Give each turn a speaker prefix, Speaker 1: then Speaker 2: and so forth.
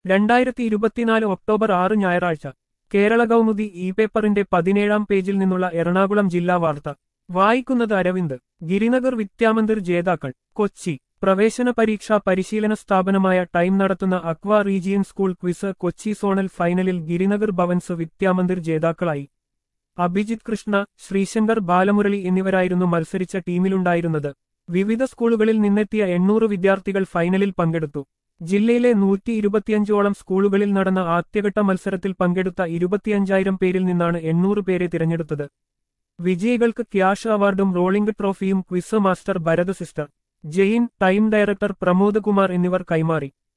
Speaker 1: രണ്ടായിരത്തി ഇരുപത്തിനാല് ഒക്ടോബർ ആറ് ഞായറാഴ്ച കേരള കൗമുദി ഇ പേപ്പറിന്റെ പതിനേഴാം പേജിൽ നിന്നുള്ള എറണാകുളം ജില്ലാ വാർത്ത വായിക്കുന്നത് അരവിന്ദ് ഗിരിനഗർ വിദ്യാമന്ദിർ ജേതാക്കൾ കൊച്ചി പ്രവേശന പരീക്ഷാ പരിശീലന സ്ഥാപനമായ ടൈം നടത്തുന്ന aqua region school quiz Kochi zonal ഫൈനലിൽ ഗിരിനഗർ ഭവൻസ് വിദ്യാമന്ദിർ ജേതാക്കളായി അഭിജിത് കൃഷ്ണ ശ്രീശങ്കർ ബാലമുരളി എന്നിവരായിരുന്നു മത്സരിച്ച ടീമിലുണ്ടായിരുന്നത് വിവിധ സ്കൂളുകളിൽ നിന്നെത്തിയ എണ്ണൂറ് വിദ്യാർത്ഥികൾ ഫൈനലിൽ പങ്കെടുത്തു ജില്ലയിലെ നൂറ്റി ഇരുപത്തിയഞ്ചോളം സ്കൂളുകളിൽ നടന്ന ആദ്യഘട്ട മത്സരത്തിൽ പങ്കെടുത്ത ഇരുപത്തിയഞ്ചായിരം പേരിൽ നിന്നാണ് എണ്ണൂറ് പേരെ തിരഞ്ഞെടുത്തത് വിജയികൾക്ക് ക്യാഷ് അവാർഡും റോളിംഗ് ട്രോഫിയും quiz master Bharath sister Jane time director Pramod Kumar എന്നിവർ കൈമാറി